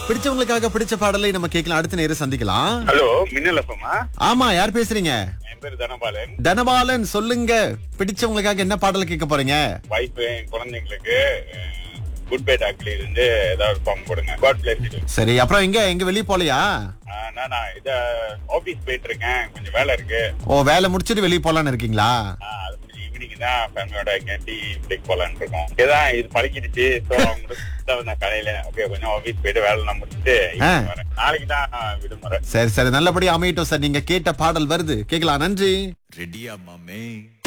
பிடிச்சவங்களுக்காக பிடிச்ச பாடலை நம்ம கேட்கலாம் அடுத்த நேரம் சந்திக்கலாம் ஹலோ மின்னல் அப்பமா ஆமா யார் பேசுறீங்க என் பேர் தனபாலன் தனபாலன் சொல்லுங்க பிடிச்சவங்களுக்காக என்ன பாடல் கேட்க போறீங்க வைஃப் என் குழந்தைங்களுக்கு குட் பை டாக்ல இருந்து ஏதாவது சாங் போடுங்க காட் பிளேஸ் யூ சரி அப்புறம் எங்க எங்க வெளிய போலையா நான் நான் இத ஆபீஸ் போயிட்டு இருக்கேன் கொஞ்சம் வேலை இருக்கு ஓ வேலை முடிச்சிட்டு வெளிய போலான்னு இருக்கீங்களா ஆ, அது முடிஞ்சு ஈவினிங் தான் ஃபேமிலியோட எங்க டீ பிரேக் போலான்னு இருக்கோம் இதான் இது பழகிடுச்சு ஸோ அவங்க நான் கடையில ஓகே கொஞ்சம் ஆபீஸ் போயிட்டு வேலை எல்லாம் முடிச்சுட்டு evening வரேன் நாளைக்கு தான் விடுமுறை சரி சரி நல்லபடியா அமையட்டும் சார் நீங்க கேட்ட பாடல் வருது கேக்கலாம் நன்றி ரெடியா மாமே